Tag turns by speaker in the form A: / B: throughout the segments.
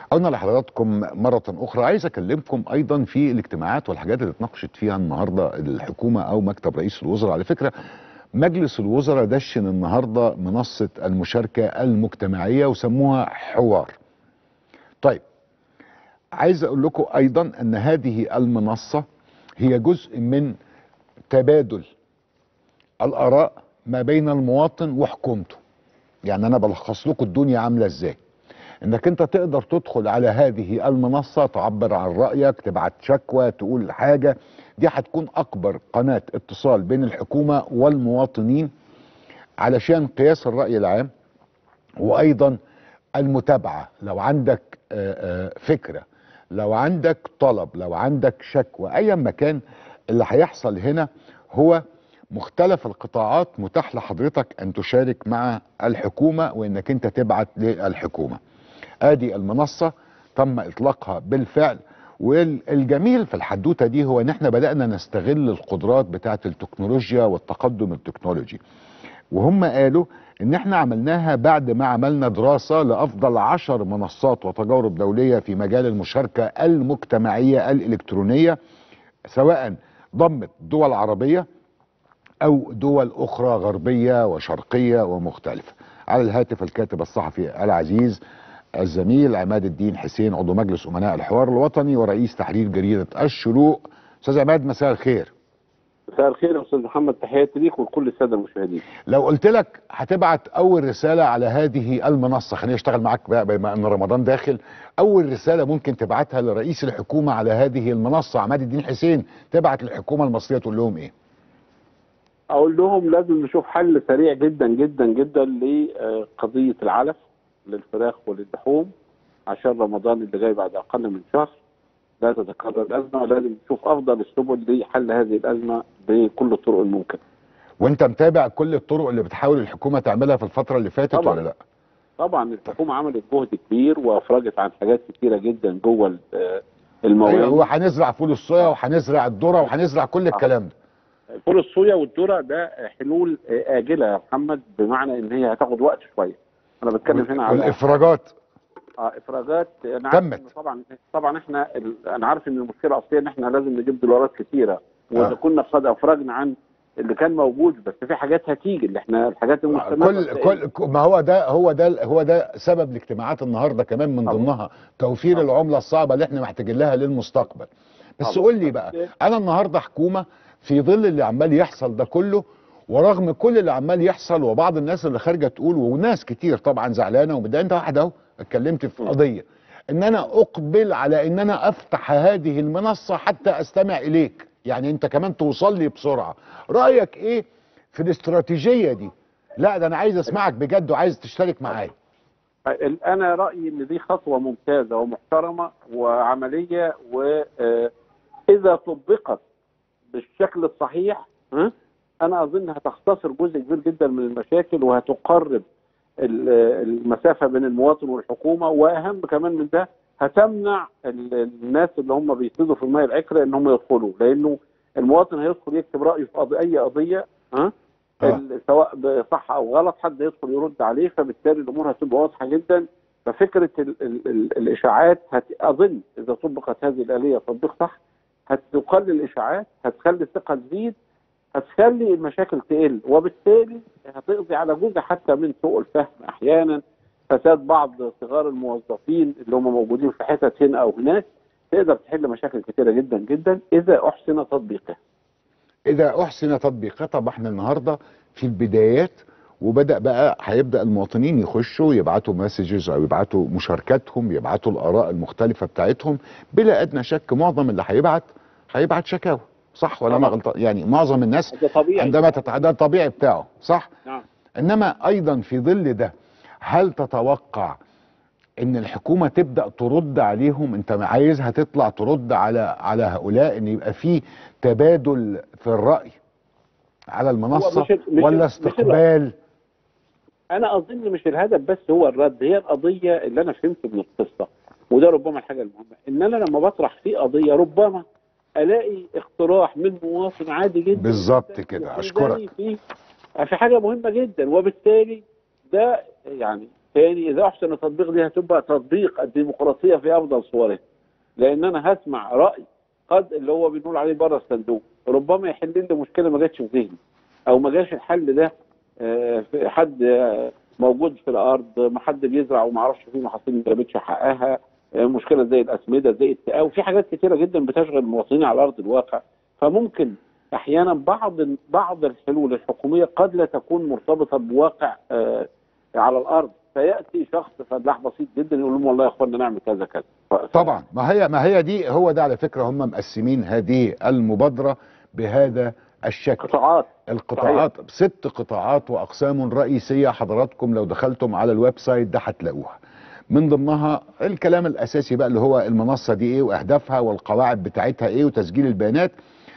A: عدنا لحضراتكم مرة أخرى عايز أكلمكم أيضا في الاجتماعات والحاجات اللي اتناقشت فيها النهاردة الحكومة أو مكتب رئيس الوزراء على فكرة مجلس الوزراء دشن النهاردة منصة المشاركة المجتمعية وسموها حوار طيب عايز أقول لكم أيضا أن هذه المنصة هي جزء من تبادل الآراء ما بين المواطن وحكومته يعني أنا بلخص لكم الدنيا عاملة إزاي انك انت تقدر تدخل على هذه المنصة تعبر عن رأيك تبعت شكوى تقول حاجة دي هتكون اكبر قناة اتصال بين الحكومة والمواطنين علشان قياس الرأي العام وايضا المتابعة لو عندك آه، آه، فكرة لو عندك طلب لو عندك شكوى ايا ما كان اللي هيحصل هنا هو مختلف القطاعات متاح لحضرتك ان تشارك مع الحكومة وانك انت تبعت للحكومة ادي المنصة تم اطلاقها بالفعل والجميل في الحدوته دي هو ان احنا بدانا نستغل القدرات بتاعه التكنولوجيا والتقدم التكنولوجي وهم قالوا ان احنا عملناها بعد ما عملنا دراسه لافضل عشر منصات وتجارب دوليه في مجال المشاركه المجتمعيه الالكترونيه سواء ضمت دول عربيه او دول اخرى غربيه وشرقيه ومختلفه على الهاتف الكاتب الصحفي العزيز الزميل عماد الدين حسين عضو مجلس امناء الحوار الوطني ورئيس تحرير جريده الشروق استاذ عماد مساء الخير
B: مساء الخير يا استاذ محمد تحياتي ليك ولكل الساده المشاهدين
A: لو قلت لك هتبعت اول رساله على هذه المنصه خليني اشتغل معاك بقى بما ان رمضان داخل اول رساله ممكن تبعتها لرئيس الحكومه على هذه المنصه عماد الدين حسين تبعت للحكومه المصريه تقول لهم ايه
B: اقول لهم لازم نشوف حل سريع جدا جدا جدا لقضيه العلف للفراخ وللحوم عشان رمضان اللي جاي بعد اقل من شهر لا تتكرر الازمه ولازم نشوف افضل السبل لحل هذه الازمه بكل الطرق الممكنه
A: وانت متابع كل الطرق اللي بتحاول الحكومه تعملها في الفتره اللي فاتت
B: طبعاً.
A: ولا لا
B: طبعا الحكومه عملت جهد كبير وافرجت عن حاجات كثيره جدا جوه ال- المواد
A: ايوه وهنزرع فول الصويا وهنزرع الذره وهنزرع كل الكلام ده
B: فول الصويا والذره ده حلول اجله يا محمد بمعنى ان هي هتاخد وقت شويه انا بتكلم هنا على
A: والافراجات
B: اه افراجات انا عارف
A: تمت.
B: إن طبعا طبعا احنا ال... انا عارف ان المشكله الاصليه ان احنا لازم نجيب دولارات كثيره واذا
A: آه.
B: كنا قد افرجنا عن اللي كان موجود بس في حاجات هتيجي اللي احنا الحاجات المستمره
A: كل كل ما هو ده هو ده هو ده سبب الاجتماعات النهارده كمان من
B: طبعا.
A: ضمنها توفير
B: طبعا.
A: العمله الصعبه اللي احنا محتاجين لها للمستقبل بس
B: طبعا.
A: قول لي بقى انا النهارده حكومه في ظل اللي عمال يحصل ده كله ورغم كل اللي عمال يحصل وبعض الناس اللي خارجه تقول وناس كتير طبعا زعلانه ومتضايقه انت واحد اهو اتكلمت في
B: م.
A: قضيه ان انا اقبل على ان انا افتح هذه المنصه حتى استمع اليك يعني انت كمان توصل لي بسرعه رايك ايه في الاستراتيجيه دي لا ده انا عايز اسمعك بجد وعايز تشترك معايا
B: ال- انا رايي ان دي خطوه ممتازه ومحترمه وعمليه واذا طبقت بالشكل الصحيح ها انا اظن هتختصر جزء كبير جدا من المشاكل وهتقرب ال- المسافه بين المواطن والحكومه واهم كمان من ده هتمنع ال- الناس اللي هم بيفسدوا في الميه العكره ان هم يدخلوا لانه المواطن هيدخل يكتب رايه في قضية اي قضيه ها
A: آه.
B: ال- سواء صح او غلط حد يدخل يرد عليه فبالتالي الامور هتبقى واضحه جدا ففكره ال ال ال الاشاعات هت اظن اذا طبقت هذه الاليه تطبيق صح هتقلل الاشاعات هتخلي الثقه تزيد هتخلي المشاكل تقل وبالتالي هتقضي على جزء حتى من سوء الفهم احيانا فساد بعض صغار الموظفين اللي هم موجودين في حتت هنا او هناك تقدر تحل مشاكل كثيره جدا جدا اذا احسن تطبيقها
A: اذا احسن تطبيقها طب احنا النهارده في البدايات وبدا بقى هيبدا المواطنين يخشوا يبعتوا مسجز او يبعتوا مشاركاتهم يبعتوا الاراء المختلفه بتاعتهم بلا ادنى شك معظم اللي هيبعت هيبعت شكاوى صح ولا انا
B: طبعا.
A: غلطان يعني معظم الناس
B: ده طبيعي
A: عندما تتعدى الطبيعي بتاعه صح
B: نعم
A: انما ايضا في ظل ده هل تتوقع ان الحكومه تبدا ترد عليهم انت عايزها تطلع ترد على على هؤلاء ان يبقى في تبادل في الراي على المنصه
B: مش ال- مش ال-
A: ولا
B: مش ال-
A: استقبال
B: انا اظن مش الهدف بس هو الرد هي القضيه اللي انا فهمته من القصه وده ربما الحاجه المهمه ان انا لما بطرح في قضيه ربما الاقي اقتراح من مواطن عادي جدا
A: بالظبط
B: جداً
A: كده،
B: يكون
A: أشكرك.
B: زي في في حاجه مهمه جدا وبالتالي ده يعني تاني اذا احسن التطبيق دي هتبقى تطبيق الديمقراطيه في افضل صورها لان انا هسمع راي قد اللي هو بنقول عليه بره الصندوق ربما يحل لي مشكله ما جاتش في ذهني او ما جاش الحل ده آه، في حد آه، موجود في الارض ما حد بيزرع وما اعرفش فيه محاصيل ما جابتش حقها آه، مشكله زي الاسمده زي التقاوي في حاجات كتيره جدا بتشغل المواطنين على ارض الواقع فممكن احيانا بعض بعض الحلول الحكوميه قد لا تكون مرتبطه بواقع آه، على الارض فياتي شخص فلاح بسيط جدا يقول لهم والله يا اخوانا نعمل كذا كذا ف-
A: طبعا ما هي ما هي دي هو ده على فكره هم مقسمين هذه المبادره بهذا الشكل
B: قطاعات
A: القطاعات ست قطاعات واقسام رئيسيه حضراتكم لو دخلتم على الويب سايت ده هتلاقوها من ضمنها الكلام الاساسي بقى اللي هو المنصه دي ايه واهدافها والقواعد بتاعتها ايه وتسجيل البيانات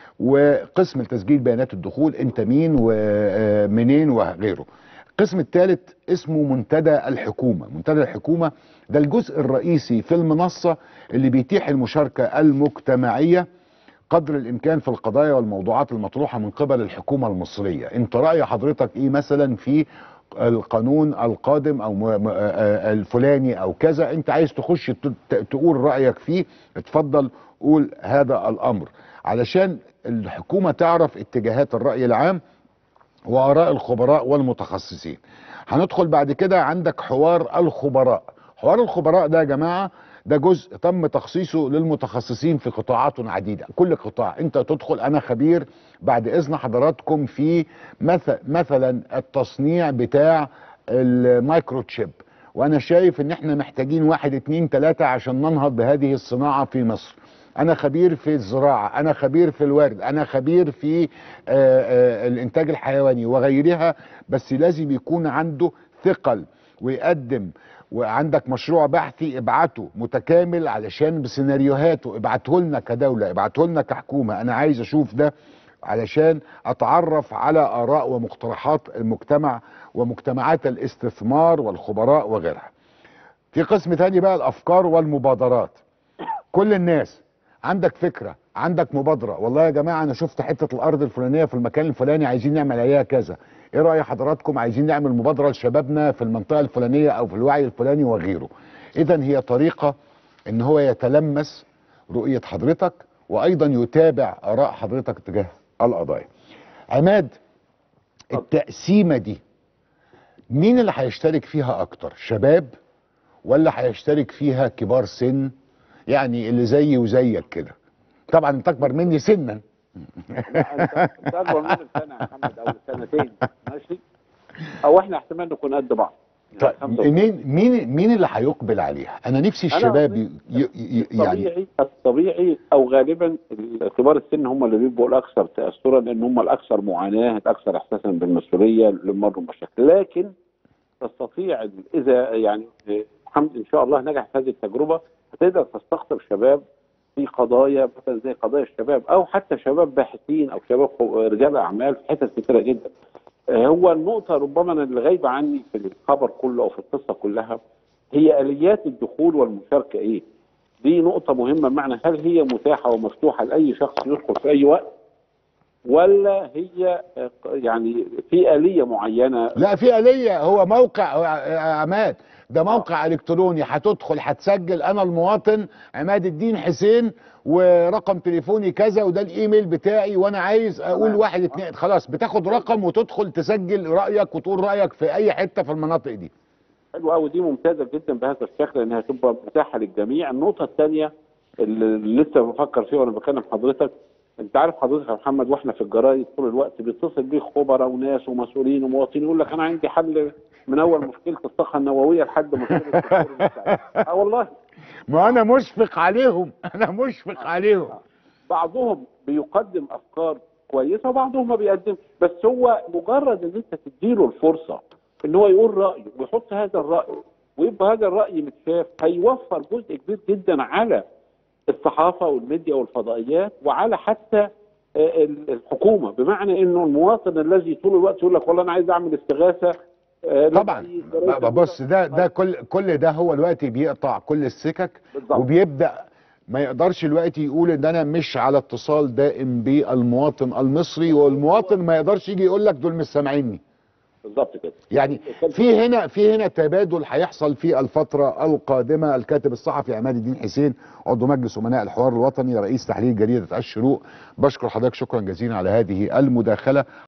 A: وقسم تسجيل بيانات الدخول انت مين ومنين وغيره القسم الثالث اسمه منتدى الحكومه منتدى الحكومه ده الجزء الرئيسي في المنصه اللي بيتيح المشاركه المجتمعيه قدر الامكان في القضايا والموضوعات المطروحه من قبل الحكومه المصريه انت راي حضرتك ايه مثلا في القانون القادم او م- م- آه، آه، الفلاني او كذا انت عايز تخش ت- ت- تقول رايك فيه اتفضل قول هذا الامر علشان الحكومه تعرف اتجاهات الراي العام واراء الخبراء والمتخصصين هندخل بعد كده عندك حوار الخبراء حوار الخبراء ده يا جماعه ده جزء تم تخصيصه للمتخصصين في قطاعات عديده كل قطاع انت تدخل انا خبير بعد اذن حضراتكم في مثل مثلا التصنيع بتاع المايكرو تشيب وانا شايف ان احنا محتاجين واحد اتنين تلاته عشان ننهض بهذه الصناعه في مصر انا خبير في الزراعه انا خبير في الورد انا خبير في آه، آه، الانتاج الحيواني وغيرها بس لازم يكون عنده ثقل ويقدم وعندك مشروع بحثي ابعته متكامل علشان بسيناريوهاته ابعته لنا كدوله ابعته لنا كحكومه انا عايز اشوف ده علشان اتعرف على اراء ومقترحات المجتمع ومجتمعات الاستثمار والخبراء وغيرها في قسم تاني بقى الافكار والمبادرات كل الناس عندك فكره عندك مبادره والله يا جماعه انا شفت حته الارض الفلانيه في المكان الفلاني عايزين نعمل عليها كذا ايه راي حضراتكم عايزين نعمل مبادره لشبابنا في المنطقه الفلانيه او في الوعي الفلاني وغيره اذا هي طريقه ان هو يتلمس رؤيه حضرتك وايضا يتابع اراء حضرتك تجاه القضايا عماد التقسيمه دي مين اللي هيشترك فيها اكتر شباب ولا هيشترك فيها كبار سن يعني اللي زيي وزيك كده طبعا انت اكبر مني سنا
B: لا انت انت اكبر مني بسنه يا محمد او سنتين ماشي او احنا احتمال نكون قد بعض
A: طيب
B: خمسة وستين.
A: مين مين مين اللي هيقبل عليها انا نفسي
B: أنا
A: الشباب
B: قصدي
A: ي... ي... ي... يعني
B: الطبيعي الطبيعي او غالبا كبار السن هم اللي بيبقوا الاكثر تاثرا لان هم الاكثر معاناه الاكثر احساسا بالمسؤوليه اللي مروا بمشاكل لكن تستطيع اذا يعني الحمد ان شاء الله نجح في هذه التجربه هتقدر تستقطب شباب في قضايا مثلا زي قضايا الشباب او حتى شباب باحثين او شباب رجال اعمال في حتت كثيره جدا آه، هو النقطه ربما أنا اللي غايبه عني في الخبر كله او في القصه كلها هي اليات الدخول والمشاركه ايه؟ دي نقطة مهمة معنى هل هي متاحة ومفتوحة لأي شخص يدخل في أي وقت ولا هي آه، يعني في آلية معينة
A: لا في آلية هو موقع هو ع- عماد ده موقع الكتروني هتدخل هتسجل انا المواطن عماد الدين حسين ورقم تليفوني كذا وده الايميل بتاعي وانا عايز اقول
B: تمام.
A: واحد اتنين خلاص بتاخد رقم وتدخل تسجل رايك وتقول رايك في اي حته في المناطق دي
B: حلوة أوي دي ممتازة جدا بهذا الشكل لأنها تبقى متاحة للجميع النقطة الثانية اللي لسه بفكر فيها وأنا بكلم حضرتك أنت عارف حضرتك يا محمد وإحنا في الجرايد طول الوقت بيتصل بيك خبراء وناس ومسؤولين ومواطنين يقول لك أنا عندي حل من أول مشكلة الطاقة النووية لحد مشكلة الدكتور المساعد. أه والله
A: ما انا مشفق عليهم انا مشفق عليهم
B: بعضهم بيقدم افكار كويسه وبعضهم ما بيقدمش بس هو مجرد ان انت تديله الفرصه ان هو يقول رايه ويحط هذا الراي ويبقى هذا الراي متشاف هيوفر جزء كبير جدا على الصحافه والميديا والفضائيات وعلى حتى آه، الحكومه بمعنى انه المواطن الذي طول الوقت يقول لك والله انا عايز اعمل استغاثه آه،
A: طبعا
B: لأي
A: ب-
B: جريدة
A: ب- بص ده ده كل كل ده هو دلوقتي بيقطع كل السكك
B: بالظبط.
A: وبيبدا ما يقدرش دلوقتي يقول ان انا مش على اتصال دائم بالمواطن المصري والمواطن ما يقدرش يجي يقول لك دول مش سامعيني
B: بالظبط كده
A: يعني في هنا في هنا تبادل هيحصل في الفتره القادمه الكاتب الصحفي عماد الدين حسين عضو مجلس امناء الحوار الوطني رئيس تحرير جريده الشروق بشكر حضرتك شكرا جزيلا على هذه المداخله